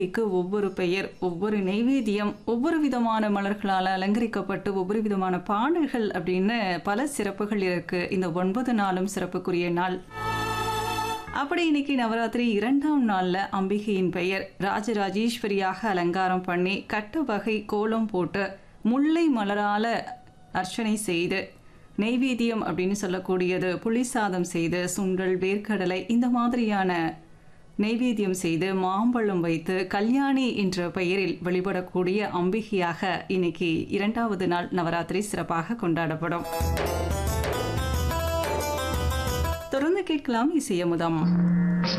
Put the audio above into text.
க்கு ஒவ்வொரு பெயர் ஒவ்வொரு நெய்வேத்தியம் ஒவ்வொரு விதமான மலர்களால் அலங்கரிக்கப்பட்டு ஒவ்வொரு விதமான பாடல்கள் அப்படின்னு பல சிறப்புகள் இருக்கு இந்த ஒன்பது நாளும் சிறப்புக்குரிய நாள் அப்படி இன்னைக்கு நவராத்திரி இரண்டாம் நாள்ல அம்பிகையின் பெயர் ராஜராஜேஸ்வரியாக அலங்காரம் பண்ணி கட்ட வகை கோலம் போட்டு முல்லை மலரால அர்ச்சனை செய்து நெய்வேத்தியம் அப்படின்னு சொல்லக்கூடியது புளி சாதம் செய்து சுண்டல் வேர்க்கடலை இந்த மாதிரியான நெய்வேத்தியம் செய்து மாம்பழம் வைத்து கல்யாணி என்ற பெயரில் வழிபடக்கூடிய அம்பிகையாக இன்னைக்கு இரண்டாவது நாள் நவராத்திரி சிறப்பாக கொண்டாடப்படும் தொடர்ந்து கேட்கலாம் இசையமுதம்